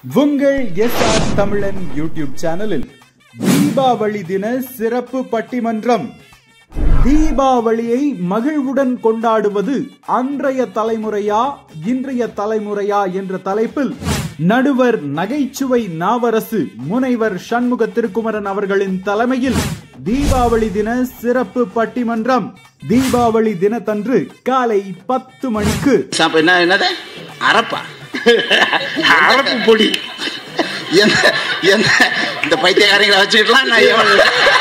உங்கள் எஸ்ஆர் தமிழன் யூடியூப் சேனலில் தீபாவளி தின சிறப்பு பட்டிமன்றம் தீபாவளியை மகிழ்வுடன் கொண்டாடுவது அன்றைய தலைமுறையா இன்றைய தலைமுறையா என்ற தலைப்பில் நடுவர் நகைச்சுவை நாவரசு முனைவர் சண்முக திருக்குமரன் அவர்களின் தலைமையில் தீபாவளி தின சிறப்பு பட்டிமன்றம் தீபாவளி தினத்தன்று காலை பத்து மணிக்கு சாப்ப என்ன என்னது அரப்பா அரப்பு பொடி என்ன என்ன இந்த பைத்தியக்காரங்களை வச்சுக்கிட்டலாம் நான் எவன்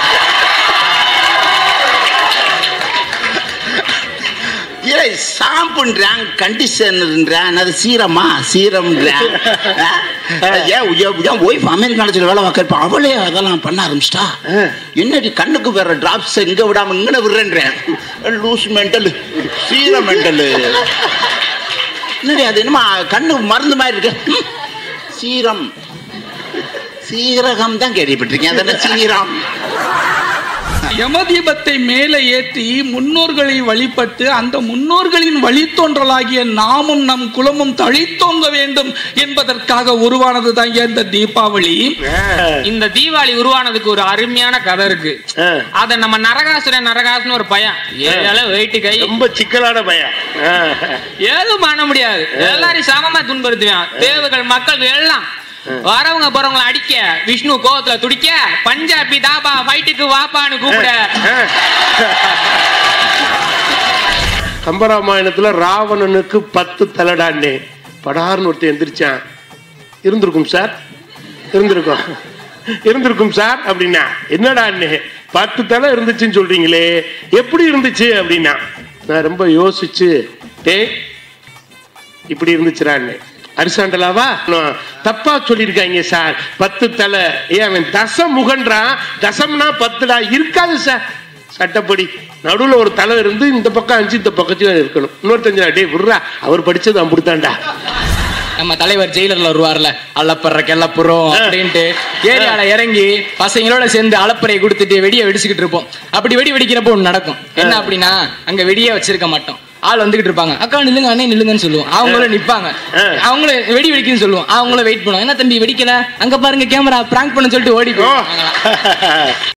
இல்லை ஷாம்புன்றான் கண்டிஷனர்ன்றான் அது சீரமா சீரம்ன்றான் ஆ? ஏன் ஏன் ஏன் ஒய்ஃப் அமெரிக்காவில் சில வேலை பார்க்க அவளே அதெல்லாம் பண்ண ஆரம்பிச்சிட்டா என்னடி கண்ணுக்கு வேற டிராப்ஸ் இங்க விடாம இங்கே விடுறேன்றேன் லூஸ் மெண்டல் சீர மெண்டல் என்னடி அது என்னமா கண்ணு மருந்து மாதிரி இருக்கு ம், சீரம் சீரகம் தான் கேள்விப்பட்டிருக்கேன் அதென்ன சீரம் யமதீபத்தை மேலே ஏற்றி முன்னோர்களை வழிபட்டு அந்த முன்னோர்களின் வழித்தோன்றலாகிய நாமும் நம் குலமும் தழைத்தோங்க வேண்டும் என்பதற்காக உருவானது தான் இந்த தீபாவளி இந்த தீபாவளி உருவானதுக்கு ஒரு அருமையான கதை இருக்கு ஆ. அத நம்ம நரகாசுரன் நரகாசுன்னு ஒரு பையன் ஏழால வெயிட்டு கை ரொம்ப சிக்கலான பையன் ஆ. ஏதும் பண்ண முடியாது எல்லாரையும் சமமா துன்புறுத்துவான் தேவர்கள் மக்கள் எல்லாம் வரவங்க போறவங்கள அடிக்க விஷ்ணு கோவத்துல துடிக்க பஞ்சாபி தாபா ஃபைட்டுக்கு வாப்பான்னு கூப்பிட கம்பராமாயணத்துல ராவணனுக்கு பத்து தலைடான்னே படார்னு ஒருத்தன் எந்திரிச்சான் இருந்திருக்கும் சார் இருந்திருக்கும் இருந்திருக்கும் சார் அப்படின்னா என்னடா அண்ணே பத்து தலை இருந்துச்சுன்னு சொல்றீங்களே எப்படி இருந்துச்சு அப்படின்னா நான் ரொம்ப யோசிச்சு டே இப்படி இருந்துச்சுடா அண்ணே அரிசாண்டலாவா நான் தப்பா சொல்லியிருக்காங்க சார் பத்து தலை ஏன் அவன் தசம் முகன்றான் தசம்னா பத்துடா இருக்காது சார் சட்டப்படி நடுவுல ஒரு தலை இருந்து இந்த பக்கம் அஞ்சு இந்த பக்கத்துல இருக்கணும் இன்னொருத்தஞ்சா டே விட்றா அவர் படிச்சது அப்படித்தான்டா நம்ம தலைவர் ஜெயிலர்ல வருவார்ல அலப்பற கெல்லப்புறம் அப்படின்ட்டு ஏரியால இறங்கி பசங்களோட சேர்ந்து அலப்பறையை கொடுத்துட்டு வெடியை வெடிச்சுக்கிட்டு இருப்போம் அப்படி வெடி வெடிக்கிறப்போ ஒண்ணு நடக்கும் என்ன அப்படின்னா அங்க வெடியே வச்சிருக்க மாட்டோம் ஆள் வந்துகிட்டு இருப்பாங்க அக்கா நில்லுங்க அண்ணே நில்லுங்கன்னு சொல்லுவோம் அவங்களும் நிப்பாங்க அவங்களும் வெடி வெடிக்குன்னு சொல்லுவோம் அவங்களும் வெயிட் பண்ணுவாங்க என்ன தம்பி வெடிக்கல அங்க பாருங்க கேமரா பிராங்க் பண்ண சொல்லிட்டு ஓடி போவாங்க